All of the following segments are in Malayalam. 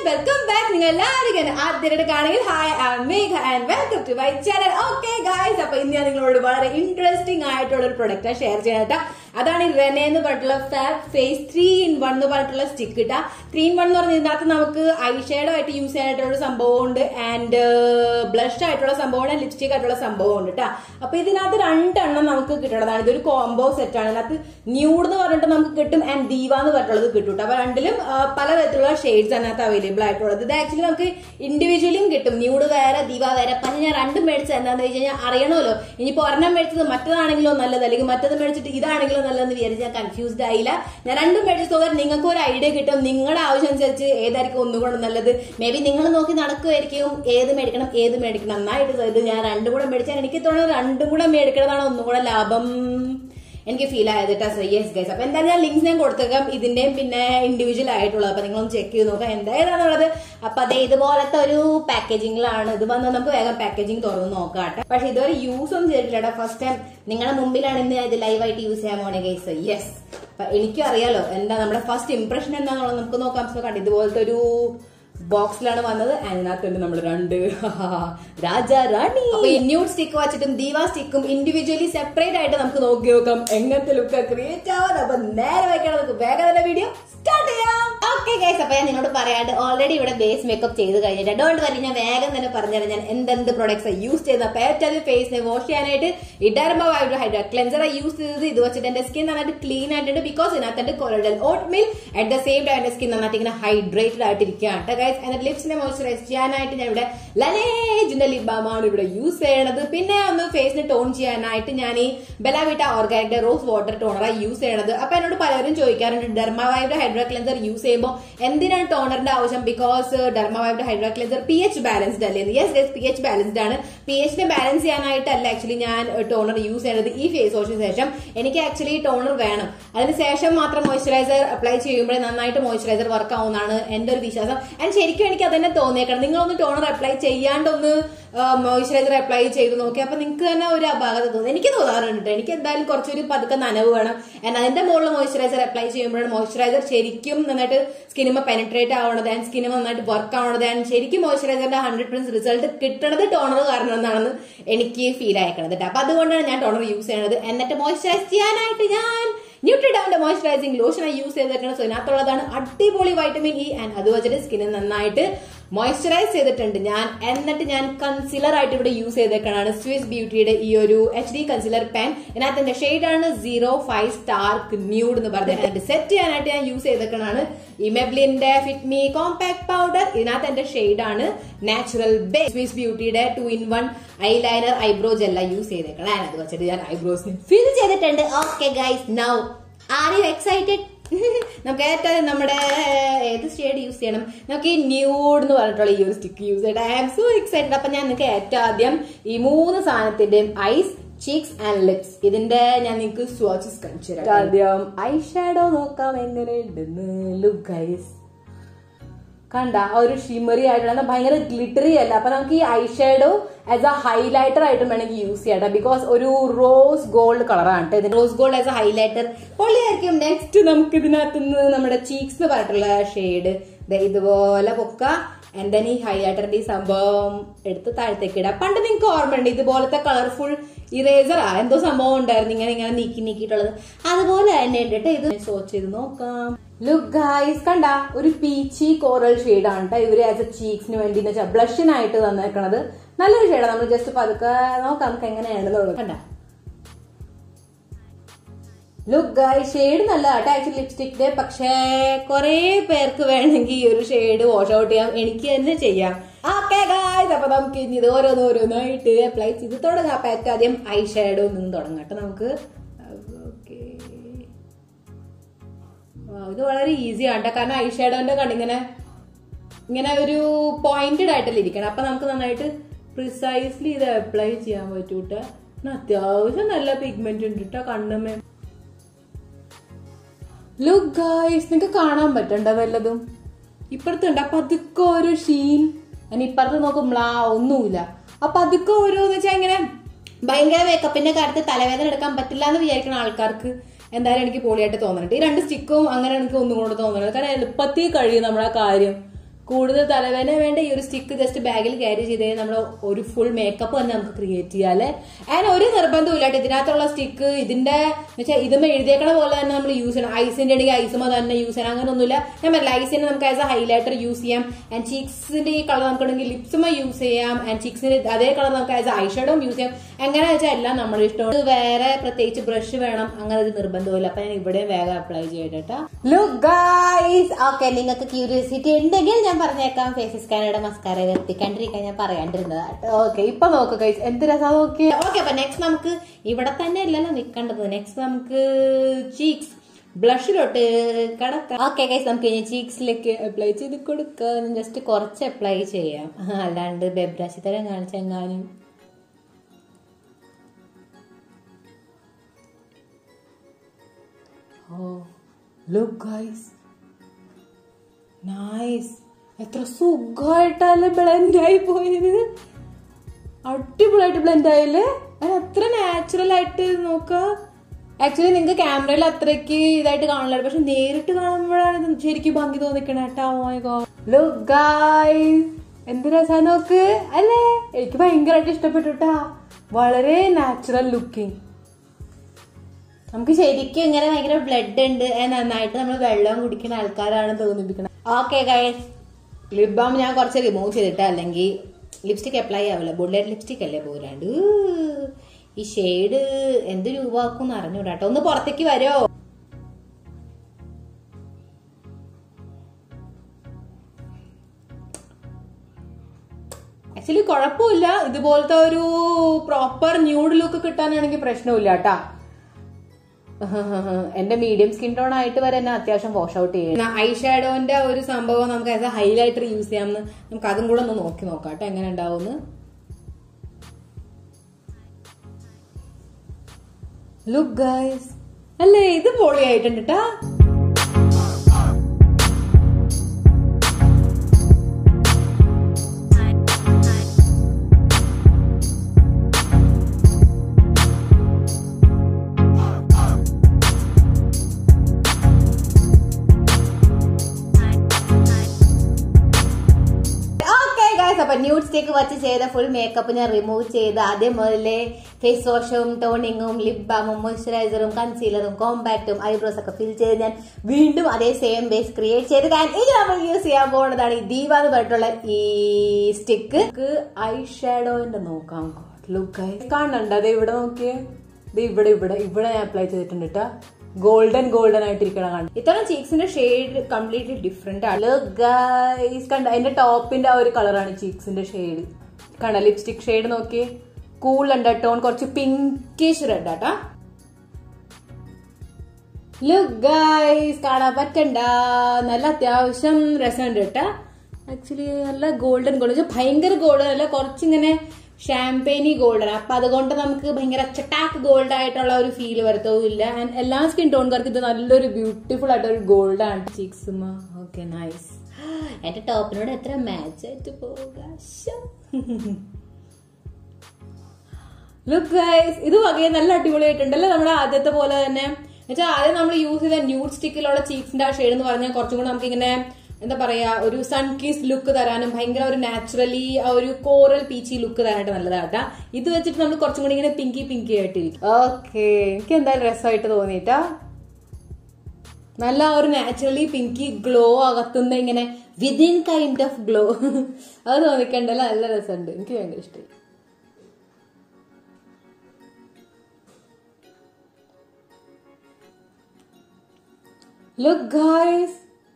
വെൽക്കം ബാക്ക് നിങ്ങൾ എല്ലാവരും ആദ്യമായിട്ട് കാണുമെങ്കിൽ hi am Megha and welcome to my channel okay guys അപ്പൊ ഇന്ന് ഞാൻ നിങ്ങളോട് വളരെ ഇൻട്രസ്റ്റിംഗ് ആയിട്ടുള്ള ഒരു പ്രൊഡക്റ്റ് ഷെയർ ചെയ്യാനായിട്ട് അതാണ് ഈ റെനെ എന്ന് പറഞ്ഞിട്ടുള്ള fab face three in one എന്ന് പറഞ്ഞിട്ടുള്ള സ്റ്റിക്ക് കിട്ടാ ത്രീ ഇൻ വൺ എന്ന് പറഞ്ഞാൽ ഇതിനകത്ത് നമുക്ക് ഐ ഷെയ്ഡോ ആയിട്ട് യൂസ് ചെയ്യാനായിട്ടുള്ള ഒരു സംഭവമുണ്ട് ആൻഡ് ബ്ലഷ് ആയിട്ടുള്ള സംഭവമാണ് ലിപ്സ്റ്റിക് ആയിട്ടുള്ള സംഭവം ഉണ്ട് കേട്ടോ അപ്പൊ ഇതിനകത്ത് രണ്ടെണ്ണം നമുക്ക് കിട്ടുന്നതാണ് ഇതൊരു കോംബോ സെറ്റ് ആണ് ഇതിനകത്ത് ന്യൂഡ് എന്ന് പറഞ്ഞിട്ട് നമുക്ക് കിട്ടും ആൻഡ് ദീവ എന്ന് പറഞ്ഞിട്ടുള്ളത് കിട്ടും ട്ടോ. അപ്പൊ രണ്ടിലും ആ, പലതരത്തിലുള്ള ഷെയ്ഡ്സ് അതിനകത്ത് അവൈലബിൾ ആയിട്ടുള്ളത് ഇത് ആക്ച്വലി നമുക്ക് ഇൻഡിവിജ്വലിയും കിട്ടും ന്യൂഡ് വേറെ ദീവ വേറെ പക്ഷെ ഞാൻ രണ്ടും മേടിച്ചത് എന്താണെന്ന് വെച്ച് കഴിഞ്ഞാൽ അറിയണമല്ലോ ഇനിയിപ്പോ ഒരെണ്ണം മേടിച്ചത് മറ്റേതാണെങ്കിലോ നല്ലത് അല്ലെങ്കിൽ മറ്റേത് മേടിച്ചിട്ട് ഇതാണെങ്കിലോ നല്ലതെന്ന് വിചാരിച്ച് ഞാൻ കൺഫ്യൂസ്ഡ് ആയില്ല ഞാൻ രണ്ടും മേടിച്ച് തോന്നാൻ നിങ്ങൾക്ക് ഒരു ഐഡിയ കിട്ടും നിങ്ങളുടെ ആവശ്യം അനുസരിച്ച് ഏതായിരിക്കും ഒന്നുകൂടെ നല്ലത് മേ ബി നിങ്ങൾ നോക്കി നടക്കുമായിരിക്കും ഏത് മേടിക്കണം ഏത് മേടിക്കണം നന്നായിട്ട് ഇത് ഞാൻ രണ്ടും കൂടെ മേടിച്ചാൽ എനിക്ക് തോന്നുന്നത് രണ്ടും കൂടെ മേടിക്കണതാണ് ഒന്നും കൂടെ ലാഭം എനിക്ക് ഫീൽ ആയത് യെസ് ഗൈസ് അപ്പൊ എന്തായാലും ഞാൻ ലിങ്ക്സ് ഞാൻ കൊടുത്തേക്കാം ഇതിന്റെയും പിന്നെ ഇൻഡിവിജ്വൽ ആയിട്ടുള്ളത് അപ്പൊ നിങ്ങളൊന്ന് ചെക്ക് ചെയ്ത് നോക്കാം എന്തായതാണുള്ളത് അപ്പൊ അതേ ഇതുപോലത്തെ ഒരു പാക്കേജിംഗിലാണ് ഇത് വന്ന് നമുക്ക് വേഗം പാക്കേജിംഗ് തുറന്ന് നോക്കാം പക്ഷെ ഇതുവരെ യൂസ് ഒന്നും ചെയ്തിട്ടില്ല ഫസ്റ്റ് ടൈം നിങ്ങളുടെ മുമ്പിലാണ് ഇന്ന് ഞാൻ ഇത് ലൈവായിട്ട് യൂസ് ചെയ്യാൻ പോണേ ഗൈസ് യെസ് അപ്പൊ എനിക്കും അറിയാലോ എന്താ നമ്മുടെ ഫസ്റ്റ് ഇംപ്രഷൻ എന്താണെന്നുള്ളത് നമുക്ക് നോക്കാം സോ കണ്ട് ഇതുപോലത്തെ ഒരു ബോക്സിലാണ് വന്നത് അതിനകത്തുണ്ട് നമ്മൾ രണ്ട് രാജ റാണി അപ്പൊ ഈ ന്യൂഡ് സ്റ്റിക്ക് വെച്ചിട്ടും ദീവ സ്റ്റിക്കും ഇൻഡിവിജ്വലി സെപ്പറേറ്റ് ആയിട്ട് നമുക്ക് നോക്കി നോക്കാം എങ്ങനത്തെ ലുക്ക് ക്രിയേറ്റ് ആവാൻ അപ്പൊ നേരെ വെക്കണം നമുക്ക് വേഗം തന്നെ വീഡിയോ സ്റ്റാർട്ട് ചെയ്യാം ഓക്കെ ഗൈസ് അപ്പൊ ഞാൻ നിന്നോട് പറയാണ്ട് ഓൾറെഡി ഇവിടെ ബേസ് മേക്കപ്പ് ചെയ്ത് കഴിഞ്ഞിട്ട് ഡോണ്ട് വരി ഞാൻ വേഗം തന്നെ പറഞ്ഞുതരാം ഞാൻ എന്തെന്ത് പ്രോഡക്ട്സ് യൂസ് ചെയ്യുന്നത് അപ്പൊ ഏറ്റവും ഫേസിനെ വാഷ് ചെയ്യാനായിട്ട് ഇഡർമ വൈബ്രോ ഹൈഡ്ര ക്ലെൻസർ യൂസ് ചെയ്തത് ഇത് വെച്ചിട്ട് എന്റെ സ്കിൻ നന്നായിട്ട് ക്ലീൻ ആയിട്ടുണ്ട് ബിക്കോസ് ഇതിനകത്ത് colloidal oatmeal at the same time എന്റെ സ്കിൻ നന്നായിട്ട് ഇങ്ങനെ ഹൈഡ്രേറ്റഡ് ആയിട്ടിരിക്കുകയാണ് കേട്ടോ ഗൈസ് എന്നിട്ട് ലിപ്സിനെ മോയ്സ്ചറൈസ് ചെയ്യാനായിട്ട് ഞാൻ ഇവിടെ ലനേജിന്റെ ലിപ് ബാമാണ് ഇവിടെ യൂസ് ചെയ്യണത് പിന്നെ ഒന്ന് ഫേസിനെ ടോൺ ചെയ്യാനായിട്ട് ഞാൻ ഈ ബെലാവിറ്റ ഓർഗാനിക്കിന്റെ റോസ് വാട്ടർ ടോണറായി യൂസ് ചെയ്യണത് അപ്പൊ എന്നോട് പലരും ചോദിക്കാറുണ്ട് ഡെർമാവൈബ്ര ഹൈഡ്രോ ക്ലെൻസർ യൂസ് ചെയ്യുമ്പോൾ എന്തിനാണ് ടോണറിന്റെ ആവശ്യം ബിക്കോസ് ഡെർമാവൈബ്ര hydro cleanser P H balanced അല്ലേ yes guys P H balanced ആണ് പി എച്ചിനെ ബാലൻസ് ചെയ്യാനായിട്ടല്ല ആക്ച്വലി ഞാൻ ടോണർ യൂസ് ചെയ്യണത് ഈ ഫേസ് വാഷിന് ശേഷം എനിക്ക് ആക്ച്വലി ടോണർ വേണം അതിന് ശേഷം മാത്രം മോയ്സ്ചറൈസർ അപ്ലൈ ചെയ്യുമ്പോഴേ നന്നായിട്ട് മോയ്സ്ചറൈസർ വർക്ക് ആവുന്നതാണ് എന്റെ ഒരു വിശ്വാസം ആൻഡ് ശരിക്കും എനിക്ക് അതന്നെ തോന്നിയേക്കണം നിങ്ങളൊന്ന് ടോണർ അപ്ലൈ ചെയ്യാണ്ടൊന്ന് മോയ്സ്ചറൈസർ അപ്ലൈ ചെയ്ത് നോക്കി അപ്പൊ നിങ്ങൾക്ക് തന്നെ ഒരു അപാകത തോന്നി എനിക്ക് തോന്നാറുണ്ട് ട്ടോ. എനിക്ക് എന്തായാലും കുറച്ചൊരു പതുക്കെ നനവ് വേണം and അതിന്റെ മുകളിൽ മോയ്സ്ചറൈസർ അപ്ലൈ ചെയ്യുമ്പോഴാണ് മോയ്സ്ചറൈസർ ശരിക്കും നന്നായിട്ട് സ്കിനുമ പെനട്രേറ്റ് ആവണത് ആൻഡ് സ്കിനുമ നന്നായിട്ട് വർക്ക് ആവണത് ആൻഡ് ശരിക്കും മോയ്സ്ചറൈസറിന്റെ ഹൺഡ്രഡ് പെർസെന്റ് റിസൾട്ട് കിട്ടണത് ടോണർ കാരണം എന്നാണെന്ന് എനിക്ക് ഫീൽ ആയിക്കണത് ട്ടോ. അപ്പൊ അതുകൊണ്ടാണ് ഞാൻ ടോണർ യൂസ് ചെയ്യണത് എന്നിട്ട് മോയ്സ്ചറൈസ് ചെയ്യാനായിട്ട് ഞാൻ ന്യൂട്രിഡാമിന്റെ മോയ്സ്ചറൈസിംഗ് ലോഷൻ യൂസ് ചെയ്തിരിക്കണം സോ ഇതിനകത്തുള്ളതാണ് അടിപൊളി വൈറ്റമിൻ ഇ ആൻഡ് അത് വെച്ചിട്ട് സ്കിന് നന്നായിട്ട് മോയ്സ്ചറൈസ് ചെയ്തിട്ടുണ്ട് ഞാൻ എന്നിട്ട് ഞാൻ കൺസിലർ ആയിട്ട് ഇവിടെ യൂസ് ചെയ്തേക്കാണ് സ്വിസ് ബ്യൂട്ടിയുടെ ഈ ഒരു എച്ച് ഡി കൺസിലർ പെൻ ഇതിനകത്ത് എന്റെ ഷെയ്ഡാണ് സീറോ ഫൈവ് സ്റ്റാർക്ക് ന്യൂഡ് എന്ന് പറഞ്ഞത് എന്നിട്ട് സെറ്റ് ചെയ്യാനായിട്ട് ഞാൻ യൂസ് ചെയ്തേക്കാണ് ഈ മെബ്ലിന്റെ ഫിറ്റ്മി കോമ്പാക്ട് പൗഡർ ഇതിനകത്ത് എന്റെ ഷെയ്ഡാണ് നാച്ചുറൽ ബേ സ്വിസ് ബ്യൂട്ടിയുടെ two in one eyeliner eyebrow ജെല്ല യൂസ് ചെയ്തേക്കണം അത് വെച്ചിട്ട് ഞാൻ ഐബ്രോസിന് ഫിൽ ചെയ്തിട്ടുണ്ട് okay guys now are you excited നമുക്ക് ഏറ്റവും നമ്മുടെ ഏത് ഷെയ്ഡ് യൂസ് ചെയ്യണം നമുക്ക് ഈ ന്യൂഡ് എന്ന് പറഞ്ഞിട്ടുള്ള ഈ ഒരു സ്റ്റിക്ക് യൂസ് ചെയ്യണം ഐ ആം സോ എക്സൈറ്റഡ് അപ്പൊ ഞാൻ നിങ്ങൾക്ക് ഏറ്റവും ആദ്യം ഈ മൂന്ന് സാധനത്തിന്റെയും ഐസ് ചീക്സ് ആൻഡ് ലിപ്സ് ഇതിന്റെ ഞാൻ നിങ്ങൾക്ക് സ്വാച്ചസ് കാണിച്ചു തരാം ആദ്യം ഐ ഷാഡോ നോക്കാം എങ്ങനെയുണ്ടെന്ന് ലുക്ക് ഗൈസ് കണ്ട ആ ഒരു ഷിമറി ആയിട്ടുള്ള എന്നാ ഭയങ്കര ഗ്ലിറ്ററി അല്ല അപ്പൊ നമുക്ക് ഈ eye shadow as a highlighter ആയിട്ട് വേണമെങ്കിൽ യൂസ് ചെയ്യാം ബിക്കോസ് ഒരു റോസ് ഗോൾഡ് കളറാണ് കേട്ടോ ഇത് rose gold as a highlighter പൊള്ളിയായിരിക്കും നെക്സ്റ്റ് നമുക്ക് ഇതിനകത്ത് നിന്ന് നമ്മുടെ ചീക്സ് എന്ന് പറഞ്ഞിട്ടുള്ള ഷെയ്ഡ് ഇതുപോലെ പൊക്ക എന്റെ ഈ ഹൈലൈറ്ററിന്റെ ഈ സംഭവം എടുത്ത് താഴത്തേക്ക് ഇടാം പണ്ട് നിങ്ങൾക്ക് ഓർമ്മയുണ്ട് ഇതുപോലത്തെ കളർഫുൾ ഇറേസറാ എന്തോ സംഭവം ഉണ്ടായിരുന്നു ഇങ്ങനെ ഇങ്ങനെ നീക്കി നീക്കിയിട്ടുള്ളത് അതുപോലെ തന്നെ ഉണ്ട് കേട്ടോ ഇത് സോച്ച് ചെയ്ത് നോക്കാം ലുക്ക് ഗൈസ് കണ്ട ഒരു പീച്ചി കോറൽ ഷെയ്ഡാണ് കേട്ടോ ഇവര് ആസ് എ ചീക്സിന് വേണ്ടി എന്ന് വെച്ചാൽ ബ്ലഷിനായിട്ട് തന്നേക്കണത് നല്ലൊരു ഷെയ്ഡാണ് നമ്മൾ ജസ്റ്റ് പതുക്കെ നോക്കാം നമുക്ക് എങ്ങനെയാണെന്നുള്ളത് കണ്ട ലുക്ക് ഗായ് ഷെയ്ഡ് നല്ല കേട്ടോ ആക്ച്വലി ലിപ്സ്റ്റിക്കിന്റെ പക്ഷേ കുറെ പേർക്ക് വേണമെങ്കിൽ ഈ ഒരു ഷെയ്ഡ് വാഷ് ഔട്ട് ചെയ്യാം എനിക്ക് തന്നെ ചെയ്യാം ഓക്കെ ഗായ്സ് അപ്പൊ നമുക്ക് ഇനി ഇത് ഓരോന്നോരോന്നായിട്ട് അപ്ലൈ ചെയ്ത് തുടങ്ങാം അപ്പൊ ഏറ്റവും ആദ്യം ഐ ഷാഡോ നിന്ന് തുടങ്ങാം കേട്ടോ നമുക്ക് ഓക്കെ ഇത് വളരെ ഈസി ആണ് കേട്ടോ കാരണം ഐ ഷാഡോന്റെ കണ്ണിങ്ങനെ ഇങ്ങനെ ഒരു പോയിന്റഡ് ആയിട്ടല്ലേ ഇരിക്കണം അപ്പൊ നമുക്ക് നന്നായിട്ട് പ്രിസൈസ്ലി ഇത് അപ്ലൈ ചെയ്യാൻ പറ്റൂട്ടോ അത്യാവശ്യം നല്ല പിഗ്മെന്റ് ഉണ്ട് കേട്ടോ കണ്ണുമേ ലുക്ക് ഗായ്സ് നിങ്ങൾക്ക് കാണാൻ പറ്റണ്ട വല്ലതും ഇപ്പുറത്തുണ്ട് അപ്പൊ അതൊക്കെ ഒരു ഷീൻ ഞാൻ ഇപ്പുറത്ത് നോക്കുമ്പോൾ ആ ഒന്നുമില്ല അപ്പൊ അതൊക്കെ ഓരോന്ന് വെച്ചാൽ ഇങ്ങനെ ഭയങ്കര മേക്കപ്പിന്റെ കാര്യത്തിൽ തലവേദന എടുക്കാൻ പറ്റില്ല എന്ന് വിചാരിക്കുന്ന ആൾക്കാർക്ക് എന്തായാലും എനിക്ക് പൊളിയായിട്ട് തോന്നുന്നുണ്ട് ഈ രണ്ട് സ്റ്റിക്കും അങ്ങനെ എനിക്ക് ഒന്നും കൂടെ തോന്നുന്നുണ്ട് കാരണം എളുപ്പത്തിൽ കഴിയും നമ്മളെ കാര്യം കൂടുതൽ തലവേദന വേണ്ട ഈ ഒരു സ്റ്റിക്ക് ജസ്റ്റ് ബാഗിൽ ക്യാരി ചെയ്ത് കഴിഞ്ഞാൽ നമ്മൾ ഒരു ഫുൾ മേക്കപ്പ് തന്നെ നമുക്ക് ക്രിയേറ്റ് ചെയ്യാം അല്ലെ അതിന് ഒരു നിർബന്ധവും ഇല്ലാട്ടോ ഇതിനകത്തുള്ള സ്റ്റിക്ക് ഇതിന്റെ വെച്ചാൽ ഇതും എഴുതിയേക്കണ പോലെ തന്നെ നമ്മൾ യൂസ് ചെയ്യണം ഐസിന്റെ ആണെങ്കിൽ ഐസുമ തന്നെ യൂസ് ചെയ്യണം അങ്ങനെ ഒന്നുമില്ല ഞാൻ പറഞ്ഞില്ല ഐസിനെ നമുക്ക് ആസ് എ ഹൈലൈറ്റർ യൂസ് ചെയ്യാം ആൻഡ് ചീക്സിന്റെ ഈ കളർ നമുക്കുണ്ടെങ്കിൽ ലിപ്സുമ യൂസ് ചെയ്യാം ആൻഡ് ചീക്സിന്റെ അതേ കളർ നമുക്ക് ആസ് ഐ ഷേഡും യൂസ് ചെയ്യാം എങ്ങനെ വെച്ചാൽ എല്ലാം നമ്മുടെ ഇഷ്ടമാണ് വേറെ പ്രത്യേകിച്ച് ബ്രഷ് വേണം അങ്ങനെ ഒരു നിർബന്ധമില്ല അപ്പൊ ഞാൻ ഇവിടെ വേഗം അപ്ലൈ ചെയ്യട്ടെ ലുക്ക് ഗൈസ് ഓക്കെ നിങ്ങൾക്ക് ക്യൂരിയോസിറ്റി ഉണ്ടെങ്കിൽ ഞാൻ പറഞ്ഞേക്കാം ഫേസ് സ്കാനയുടെ മസ്കാര എത്തിക്കാണ്ടിരിക്കാൻ ഞാൻ പറയാണ്ടിരുന്നതാട്ടോ ഓക്കെ ഇപ്പൊ നോക്ക് ഗൈസ് എന്ത് രസം നോക്കി ഓക്കെ അപ്പൊ നെക്സ്റ്റ് നമുക്ക് ഇവിടെ തന്നെ അല്ലല്ലോ നിൽക്കേണ്ടത് നെക്സ്റ്റ് നമുക്ക് ചീക്സ് ബ്ലഷിലോട്ട് കടക്കാം ഓക്കെ ഗൈസ് നമുക്ക് ഇനി ചീക്സിലേക്ക് അപ്ലൈ ചെയ്ത് കൊടുക്കാം ജസ്റ്റ് കുറച്ച് അപ്ലൈ ചെയ്യാം അല്ലാണ്ട് ബെബ്രാശി തരം കാണിച്ചെങ്ങാനും ഓ ലുക്ക് ഗൈസ് നൈസ് എത്ര സുഖമായിട്ടല്ലേ ബ്ലെൻഡ് ആയി പോയത് അടിപൊളിയായിട്ട് ബ്ലെൻഡ് ആയില്ലേ അത് അത്ര നാച്ചുറൽ ആയിട്ട് നോക്ക ആക്ച്വലി നിങ്ങൾക്ക് ക്യാമറയിൽ അത്രയ്ക്ക് ഇതായിട്ട് കാണില്ല പക്ഷെ നേരിട്ട് കാണുമ്പോഴാണ് ഇത് ശരിക്കും ഭംഗി തോന്നിക്കണേ കേട്ടോ ലുക്ക് ഗൈസ് എന്ത് രസാ നോക്ക് അല്ലേ എനിക്ക് ഭയങ്കരമായിട്ട് ഇഷ്ടപ്പെട്ടു കേട്ടാ വളരെ നാച്ചുറൽ ലുക്കിംഗ് നമുക്ക് ശരിക്കും ഇങ്ങനെ ഭയങ്കര ബ്ലഡ് ഉണ്ട് ഏ, നന്നായിട്ട് നമ്മൾ വെള്ളം കുടിക്കുന്ന ആൾക്കാരാണ് തോന്നിപ്പിക്കുന്നത് ഓക്കെ ഗൈസ് ലിപ് ബാം ഞാൻ കുറച്ച് റിമൂവ് ചെയ്തിട്ട് അല്ലെങ്കിൽ ലിപ്സ്റ്റിക് അപ്ലൈ ആവില്ല ബുള്ളറ്റ് ലിപ്സ്റ്റിക് അല്ലേ പോരാണ്ട് ഈ ഷെയ്ഡ് എന്ത് രൂപമാക്കും എന്ന് അറിഞ്ഞൂടാ കേട്ടോ ഒന്ന് പുറത്തേക്ക് വരോ ആക്ച്വലി കുഴപ്പമില്ല ഇതുപോലത്തെ ഒരു പ്രോപ്പർ ന്യൂഡ് ലുക്ക് കിട്ടാനാണെങ്കിൽ പ്രശ്നമില്ല കേട്ടാ എന്റെ മീഡിയം സ്കിൻ ടോൺ ആയിട്ട് വരെ എന്നെ അത്യാവശ്യം വാഷ് ഔട്ട് ചെയ്യും ഐ ഷാഡോന്റെ ഒരു സംഭവം നമുക്ക് ആസ് എ ഹൈലൈറ്റർ യൂസ് ചെയ്യാമെന്ന് നമുക്ക് അതും കൂടെ ഒന്ന് നോക്കി നോക്കാം കേട്ടോ എങ്ങനെ ഉണ്ടാവുമെന്ന് ലുക്ക് ഗൈസ് അല്ലേ ഇത് പൊളിയായിട്ടുണ്ട് കേട്ടാ ഓക്കെ ഗായ്സ് അപ്പൊ ന്യൂഡ് സ്റ്റിക്ക് വെച്ച് ചെയ്ത ഫുൾ മേക്കപ്പ് ഞാൻ റിമൂവ് ചെയ്ത് ആദ്യം മുതലേ ഫേസ് വാഷും ടോണിങ്ങും ലിപ് ബാമും മോയ്സ്ചറൈസറും കൺസീലറും കോമ്പാക്റ്റും ഐബ്രോസ് ഒക്കെ ഫിൽ ചെയ്ത് ഞാൻ വീണ്ടും അതേ സെയിം ബേസ് ക്രിയേറ്റ് ചെയ്ത് ഞാൻ ഇനി നമ്മൾ യൂസ് ചെയ്യാൻ പോകുന്നതാണ് ഈ ദീപ എന്ന് പറഞ്ഞിട്ടുള്ള ഈ സ്റ്റിക്ക് ഐ ഷാഡോന്റെ നോക്കാം ലുക്ക് കാണുന്നുണ്ട് അതെ ഇവിടെ നോക്കിയേ ഇത് ഇവിടെ ഇവിടെ ഇവിടെ ഞാൻ അപ്ലൈ ചെയ്തിട്ടുണ്ട് കേട്ടോ ഗോൾഡൻ ഗോൾഡൻ ആയിട്ടിരിക്കണം കണ്ടു ഇത്തവണ ചീക്സിന്റെ ഷെയ്ഡ് കംപ്ലീറ്റ്ലി ഡിഫറെന്റ് ആണ് ഗൈസ് കണ്ട എന്റെ ടോപ്പിന്റെ ആ ഒരു കളറാണ് ചീക്സിന്റെ ഷെയ്ഡ് കണ്ട ലിപ്സ്റ്റിക് ഷെയ്ഡ് നോക്കി കൂൾ അണ്ടർ ടോൺ കുറച്ച് പിങ്കിഷ് റെഡ് ആട്ടാ ലുക്ക് ഗൈസ് കാണാൻ പറ്റണ്ട നല്ല അത്യാവശ്യം രസമുണ്ട് കേട്ടാ ആക്ച്വലി നല്ല ഗോൾഡൻ ഗോൾഡൻ ഭയങ്കര ഗോൾഡൻ അല്ല കുറച്ചിങ്ങനെ ഷാമ്പെയിനി ഗോൾഡൻ അപ്പൊ അതുകൊണ്ട് നമുക്ക് ഭയങ്കര ചട്ടാക്ക് ഗോൾഡ് ആയിട്ടുള്ള ഒരു ഫീൽ വരത്തവുമില്ല ആൻഡ് എല്ലാ സ്കിൻ ടോൺകാർക്ക് ഇത് നല്ലൊരു ബ്യൂട്ടിഫുൾ ആയിട്ട് ഒരു ഗോൾഡ് ആണ് ചീക്സുമ ഓക്കെ നൈസ് എന്റെ ടോപ്പിനോട് എത്ര മാച്ച് ആയിട്ട് പോവുക ലുക്ക് ഗൈസ് ഇത് വകയെ നല്ല അടിപൊളിയായിട്ടുണ്ടല്ലേ നമ്മുടെ ആദ്യത്തെ പോലെ തന്നെ എന്നുവെച്ചാൽ ആദ്യം നമ്മൾ യൂസ് ചെയ്ത ന്യൂഡ് സ്റ്റിക്കിലുള്ള ചീക്സിന്റെ ആ ഷെയ്ഡ് എന്ന് പറഞ്ഞാൽ കുറച്ചും കൂടെ നമുക്ക് ഇങ്ങനെ എന്താ പറയാ ഒരു സൺകീസ് ലുക്ക് തരാനും ഭയങ്കര ഒരു നാച്ചുറലി ആ ഒരു കോറൽ പീച്ചി ലുക്ക് തരാനായിട്ട് നല്ലതാട്ടാ ഇത് വെച്ചിട്ട് നമ്മൾ കുറച്ചും കൂടി ഇങ്ങനെ പിങ്കി പിങ്കി ആയിട്ടിരിക്കും ഓക്കെ എനിക്ക് എന്തായാലും രസമായിട്ട് തോന്നിട്ടാ നല്ല ആ ഒരു നാച്ചുറലി പിങ്കി ഗ്ലോ അകത്തുനിന്ന് ഇങ്ങനെ വിതിൻ കൈൻഡ് ഓഫ് ഗ്ലോ അത് തോന്നിക്കണ്ടല്ലോ നല്ല രസമുണ്ട് എനിക്ക് ഭയങ്കര ഇഷ്ടമായി ലുക്ക് ഗായ്സ്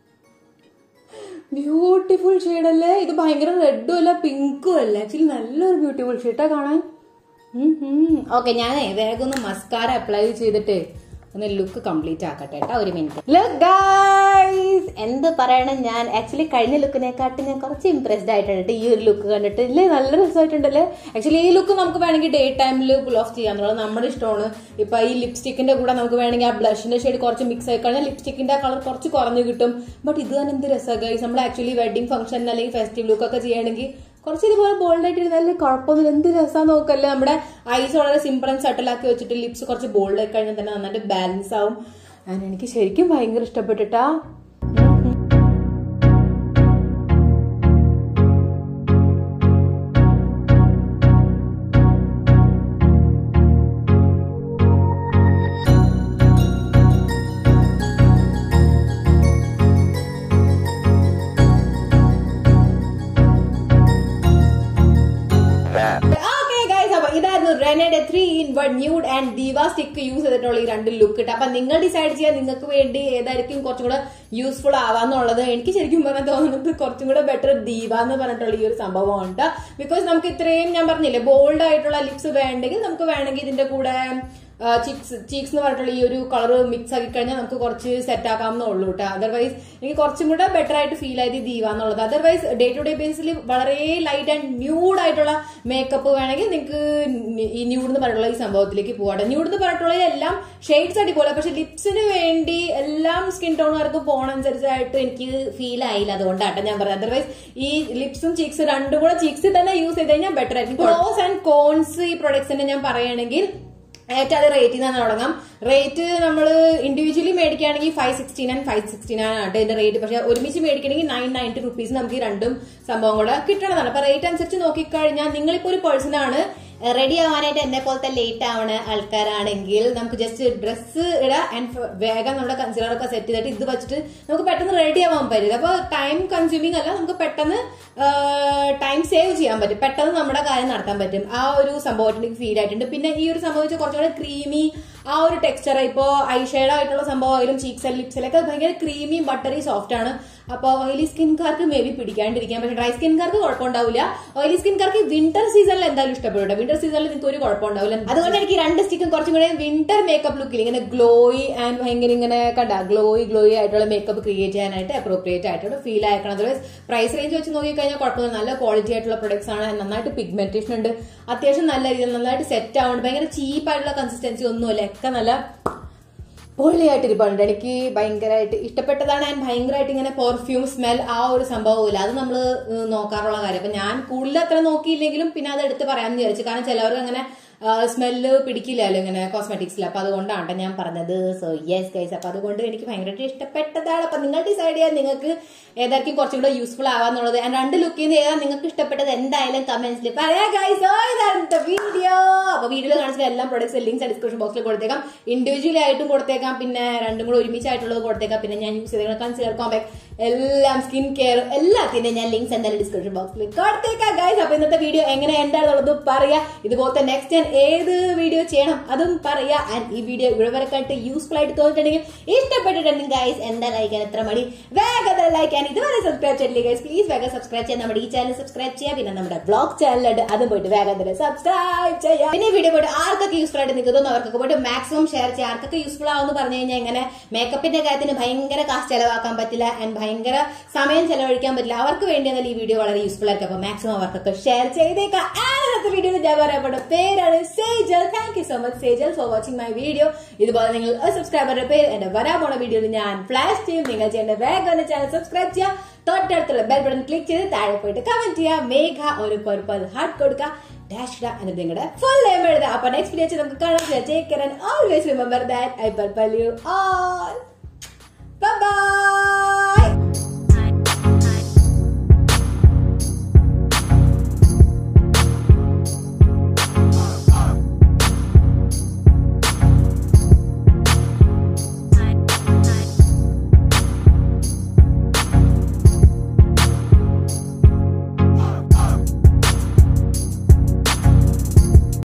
ബ്യൂട്ടിഫുൾ ഷെയ്ഡ് അല്ലേ ഇത് ഭയങ്കര റെഡും അല്ല പിങ്കും അല്ല ആക്ച്വലി നല്ലൊരു ബ്യൂട്ടിഫുൾ ഷെയ്ഡാ കാണാൻ ഓക്കെ ഞാൻ വേഗം ഒന്ന് മസ്കാര അപ്ലൈ ചെയ്തിട്ട് ഒന്ന് ലുക്ക് കംപ്ലീറ്റ് ആക്കട്ടെ കേട്ടോ ഒരു മിനിറ്റ് ലുക്ക് ഗൈസ് എന്ത് പറയണം ഞാൻ ആക്ച്വലി കഴിഞ്ഞ ലുക്കിനെക്കാട്ടി ഞാൻ കുറച്ച് ഇംപ്രസ്ഡ് ആയിട്ടുണ്ട് ഈ ഒരു ലുക്ക് കണ്ടിട്ട് ഇല്ലേ നല്ല രസമായിട്ടുണ്ടല്ലേ ആക്ച്വലി ഈ ലുക്ക് നമുക്ക് വേണമെങ്കിൽ ഡേ ടൈമിൽ പുൾ ഓഫ് ചെയ്യാന്നുള്ളത് നമ്മുടെ ഇഷ്ടമാണ് ഇപ്പൊ ഈ ലിപ്സ്റ്റിക്കിന്റെ കൂടെ നമുക്ക് വേണമെങ്കിൽ ആ ബ്ലഷിന്റെ ഷെയ്ഡ് കുറച്ച് മിക്സ് ആയി കഴിഞ്ഞാൽ ലിപ്സ്റ്റിക്കിന്റെ കളർ കുറച്ച് കുറഞ്ഞു കിട്ടും ബട്ട് ഇത് തന്നെ എന്ത് രസമാണ് ഗൈസ് നമ്മൾ ആക്ച്വലി വെഡിങ് ഫംഗ്ഷൻ അല്ലെങ്കിൽ ഫെസ്റ്റീവ് ലുക്ക് ഒക്കെ ചെയ്യണമെങ്കിൽ കുറച്ച് ഇതുപോലെ ബോൾഡ് ആയിട്ട് ഇരുന്നാലും കുഴപ്പമൊന്നുമില്ല എന്ത് രസമാണ് നോക്കല്ലേ നമ്മുടെ ഐസ് വളരെ സിമ്പിൾ ആൻഡ് സട്ടിൽ ആക്കി വെച്ചിട്ട് ലിപ്സ് കുറച്ച് ബോൾഡ് ആയി കഴിഞ്ഞാൽ തന്നെ നന്നായിട്ട് ബാലൻസ് ആവും ആൻഡ് എനിക്ക് ശരിക്കും ഭയങ്കര ഇഷ്ടപ്പെട്ടിട്ടാ റെനയുടെ three in one nude and diva stick use ചെയ്തിട്ടുള്ള ഈ രണ്ട് ലുക്ക് ഇട്ട് അപ്പൊ നിങ്ങൾ ഡിസൈഡ് ചെയ്യാൻ നിങ്ങൾക്ക് വേണ്ടി ഏതായിരിക്കും കുറച്ചും കൂടെ യൂസ്ഫുൾ ആവാന്നുള്ളത് എനിക്ക് ശരിക്കും പറഞ്ഞാൽ തോന്നുന്നത് കുറച്ചും കൂടെ ബെറ്റർ ദീവ എന്ന് പറഞ്ഞിട്ടുള്ള ഈ ഒരു സംഭവമുണ്ട് ബിക്കോസ് നമുക്ക് ഇത്രയും ഞാൻ പറഞ്ഞില്ലേ ബോൾഡ് ആയിട്ടുള്ള ലിപ്സ് വേണ്ടെങ്കിൽ നമുക്ക് വേണമെങ്കിൽ ഇതിന്റെ കൂടെ ചിക്സ് ചീക്സ് എന്ന് പറഞ്ഞിട്ടുള്ള ഈ ഒരു കളർ മിക്സ് ആക്കി കഴിഞ്ഞാൽ നമുക്ക് കുറച്ച് സെറ്റ് ആക്കാവുന്നേ ഉള്ളൂ കേട്ടോ അതർവൈസ് എനിക്ക് കുറച്ചും കൂടെ ബെറ്റർ ആയിട്ട് ഫീൽ ആയത് ദീവ എന്നുള്ളത് അതർവൈസ് ഡേ ടു ഡേ ബേസിൽ വളരെ ലൈറ്റ് ആൻഡ് ന്യൂഡ് ആയിട്ടുള്ള മേക്കപ്പ് വേണമെങ്കിൽ നിങ്ങൾക്ക് ഈ ന്യൂഡ് എന്ന് പറഞ്ഞിട്ടുള്ള ഈ സംഭവത്തിലേക്ക് പോകട്ടെ ന്യൂഡ് എന്ന് പറഞ്ഞിട്ടുള്ള എല്ലാം ഷെയ്ഡ്സ് അടിപോലെ പക്ഷെ ലിപ്സിന് വേണ്ടി എല്ലാം സ്കിൻ ടോണുകാർക്ക് പോണനുസരിച്ചായിട്ട് എനിക്ക് ഫീൽ ആയില്ല അതുകൊണ്ടാട്ടോ ഞാൻ പറഞ്ഞത് അതർവൈസ് ഈ ലിപ്സും ചീക്സ് രണ്ടും കൂടെ ചീക്സിൽ തന്നെ യൂസ് ചെയ്ത് കഴിഞ്ഞാൽ ബെറ്റർ ആയിരിക്കും പ്രോസ് ആൻഡ് കോൺസ് ഈ പ്രൊഡക്ട്സിന്റെ ഞാൻ പറയുകയാണെങ്കിൽ ഏറ്റവും അത് റേറ്റിൽ നിന്ന് തുടങ്ങാം റേറ്റ് നമ്മൾ ഇൻഡിവിജ്വലി മേടിക്കുകയാണെങ്കിൽ five sixty nine five sixty nine ആണ് ഇതിന്റെ റേറ്റ് പക്ഷെ ഒരുമിച്ച് മേടിക്കണമെങ്കിൽ നയൻ നയൻറ്റി റുപ്പീസ് നമുക്ക് ഈ രണ്ടും സംഭവം കൂടെ കിട്ടണതാണ് അപ്പൊ റേറ്റ് അനുസരിച്ച് നോക്കിക്കഴിഞ്ഞാൽ നിങ്ങളിപ്പോ ഒരു പേഴ്സൺ ആണ് റെഡി ആവാനായിട്ട് എന്നെ പോലത്തെ ലേറ്റ് ആവണ ആൾക്കാരാണെങ്കിൽ നമുക്ക് ജസ്റ്റ് ഡ്രസ്സ് ഇടാം ആൻഡ് വേഗം നമ്മുടെ കൺസിലർ ഒക്കെ സെറ്റ് ചെയ്തിട്ട് ഇത് വെച്ചിട്ട് നമുക്ക് പെട്ടെന്ന് റെഡി ആവാൻ പറ്റും അപ്പൊ ടൈം കൺസ്യൂമിംഗ് അല്ല നമുക്ക് പെട്ടെന്ന് ടൈം സേവ് ചെയ്യാൻ പറ്റും പെട്ടെന്ന് നമ്മുടെ കാര്യം നടത്താൻ പറ്റും ആ ഒരു സംഭവത്തിന് എനിക്ക് ഫീൽ ആയിട്ടുണ്ട് പിന്നെ ഈ ഒരു സംഭവം വെച്ചാൽ കുറച്ചുകൂടെ ക്രീമി ആ ഒരു ടെക്സ്ചർ ഇപ്പോ ഐഷേഡ് ആയിട്ടുള്ള സംഭവമായാലും ചീക്സ് ലിപ്സിലൊക്കെ ഭയങ്കര ക്രീമി ബട്ടറി സോഫ്റ്റ് ആണ് അപ്പോൾ ഓയിലി സ്കിൻകാർക്ക് മേ ബി പിടിക്കാണ്ടിരിക്കാം പക്ഷെ ഡ്രൈ സ്കിൻകാർക്ക് കുഴപ്പമുണ്ടാവില്ല ഓയിലി സ്കിൻകാർക്ക് വിന്റർ സീസണിൽ എന്തായാലും ഇഷ്ടപ്പെടും വിന്റർ സീസണിൽ നിങ്ങൾക്ക് ഒരു കുഴപ്പമുണ്ടാവില്ല അതുകൊണ്ട് എനിക്ക് രണ്ട് സ്റ്റിക്കും കുറച്ചും കൂടെ വിന്റർ മേക്കപ്പ് ലുക്കിൽ ഇങ്ങനെ ഗ്ലോയി ആൻഡ് ഭയങ്കര ഇങ്ങനെ കണ്ട ഗ്ലോയി ഗ്ലോയി ആയിട്ടുള്ള മേക്കപ്പ് ക്രിയേറ്റ് ചെയ്യാനായിട്ട് അപ്രോപ്രിയേറ്റ് ആയിട്ടുള്ള ഫീൽ ആക്കണം അതർവൈസ് പ്രൈസ് റേഞ്ച് വെച്ച് നോക്കിക്കഴിഞ്ഞാൽ കുഴപ്പമില്ല നല്ല ക്വാളിറ്റി ആയിട്ടുള്ള പ്രൊഡക്ട്സ് ആണ് നന്നായിട്ട് പിഗ്മെന്റേഷൻ ഉണ്ട് അത്യാവശ്യം നല്ല രീതിയിൽ നന്നായിട്ട് സെറ്റ് ആവുന്നുണ്ട് ഭയങ്കര ചീപ്പ് ആയിട്ടുള്ള കൺസിസ്റ്റൻസി ഒന്നുമില്ല ഒക്കെ നല്ല പൊള്ളിയായിട്ട് ഇരിപ്പുണ്ട് എനിക്ക് ഭയങ്കരമായിട്ട് ഇഷ്ടപ്പെട്ടതാണ് ഞാൻ ഭയങ്കരമായിട്ട് ഇങ്ങനെ പെർഫ്യൂം സ്മെൽ ആ ഒരു സംഭവമില്ല അത് നമ്മൾ നോക്കാറുള്ള കാര്യം അപ്പൊ ഞാൻ കൂടുതൽ അത്ര നോക്കിയില്ലെങ്കിലും പിന്നെ അത് എടുത്ത് പറയാമെന്ന് വിചാരിച്ചു കാരണം ചിലവർക്ക് അങ്ങനെ സ്മെല്ല് പിടിക്കില്ലല്ലോ ഇങ്ങനെ കോസ്മെറ്റിക്സിൽ അപ്പൊ അതുകൊണ്ടാണ് ഞാൻ പറഞ്ഞത് സോ യെസ് ഗൈസ് അപ്പൊ അതുകൊണ്ട് എനിക്ക് ഭയങ്കരമായിട്ട് ഇഷ്ടപ്പെട്ടതാണ് അപ്പൊ നിങ്ങൾ ഡിസൈഡ് ചെയ്യാൻ നിങ്ങൾക്ക് ഏതായിരിക്കും കുറച്ചും കൂടെ യൂസ്ഫുൾ ആവാന്നുള്ളത് ഞാൻ രണ്ട് ലുക്കിൽ നിന്ന് ഏതാ നിങ്ങൾക്ക് ഇഷ്ടപ്പെട്ടത് എന്തായാലും കമന്റ്സിൽ പറയാ ഗൈസ് ഇതാണ് വീഡിയോ അപ്പൊ വീഡിയോയിൽ കാണിച്ച എല്ലാ പ്രൊഡക്ട്സ് ലിങ്ക്സ് ഡിസ്ക്രിപ്ഷൻ ബോക്സിൽ കൊടുത്തേക്കാം ഇൻഡിവിജ്വലി ആയിട്ടും കൊടുത്തേക്കാം പിന്നെ രണ്ടും കൂടെ ഒരുമിച്ചായിട്ടുള്ളത് കൊടുത്തേക്കാം പിന്നെ ഞാൻ യൂസ് ചെയ്ത കൺസിലർ കോമ്പാക്ട് എല്ലാം സ്കിൻ കെയർ എല്ലാത്തിന്റെ ഞാൻ ലിങ്ക്സ് എന്തായാലും ഡിസ്ക്രിപ്ഷൻ ബോക്സിൽ കൊടുത്തേക്കാം ഗൈസ് അപ്പൊ ഇന്നത്തെ വീഡിയോ എങ്ങനെ എന്താണെന്നുള്ളത് പറയാ ഇതുപോലത്തെ നെക്സ്റ്റ് ഞാൻ ഏത് വീഡിയോ ചെയ്യണം അതും പറയാ ആൻഡ് ഈ വീഡിയോ ഇവിടെ വരെ കണ്ടിട്ട് യൂസ്ഫുൾ ആയിട്ട് തോന്നിയിട്ടുണ്ടെങ്കിൽ ഇഷ്ടപ്പെട്ടിട്ടുണ്ടെങ്കിൽ ഗൈസ് എന്താ ലൈക്കാൻ എത്ര മണി വേഗം ലൈക്ക് ആൻഡ് ഇതുവരെ സബ്സ്ക്രൈബ് ചെയ്തില്ലേ ഗൈസ് പ്ലീസ് വേഗം സബ്സ്ക്രൈബ് ചെയ്യാൻ നമ്മുടെ ഈ ചാനൽ സബ്സ്ക്രൈബ് ചെയ്യാം പിന്നെ നമ്മുടെ ബ്ലോഗ് ചാനലുണ്ട് അതും പോയിട്ട് വേഗം തന്നെ സബ്സ്ക്രൈബ് ചെയ്യാം പിന്നെ ഈ വീഡിയോ പോയിട്ട് ആർക്കൊക്കെ യൂസ്ഫുൾ ആയിട്ട് നിൽക്കുന്നു അവർക്കൊക്കെ പോയിട്ട് മാക്സിമം ഷെയർ ചെയ്യാം ആർക്കൊക്കെ യൂസ്ഫുൾ ആവുമെന്ന് പറഞ്ഞു കഴിഞ്ഞാൽ ഇങ്ങനെ മേക്കപ്പിന്റെ കാര്യത്തിന് ഭയങ്കര കാശ് ചെലവാക്കാൻ പറ്റില്ല ആൻഡ് ഭയങ്കര സമയം ചെലവഴിക്കാൻ പറ്റില്ല അവർക്ക് വേണ്ടി എന്നാൽ ഈ വീഡിയോ വളരെ യൂസ്ഫുൾ ആയിരിക്കും അപ്പൊ മാക്സിമം അവർക്കൊക്കെ ഷെയർ ചെയ്തേക്കാം ആദ്യത്തെ വീഡിയോയിൽ ഞാൻ പറയപ്പെട്ട പേരാണ് Sejal thank you so much Sejal for watching my video ഇതുപോലെ നിങ്ങൾ സബ്സ്ക്രൈബറുടെ പേര് എന്റെ വരാൻ പോണ വീഡിയോയിൽ ഞാൻ ഫ്ലാഷ് ചെയ്യും നിങ്ങൾ ചെയ്യേണ്ട വേഗം എന്റെ ചാനൽ സബ്സ്ക്രൈബ് ചെയ്യാം തൊട്ടടുത്തുള്ള ബെൽ ബട്ടൺ ക്ലിക്ക് ചെയ്ത് താഴെ പോയിട്ട് കമന്റ് ചെയ്യാം മേഘ ഒരു പർപ്പൽ ഹാർട്ട് കൊടുക്കുക ഡാഷ് ഡ എന്നിട്ട് നിങ്ങളുടെ ഫുൾ നെയിം എഴുതുക അപ്പൊ നെക്സ്റ്റ് വീഡിയോ നമുക്ക് കാണാം take care and always remember that I purple you all by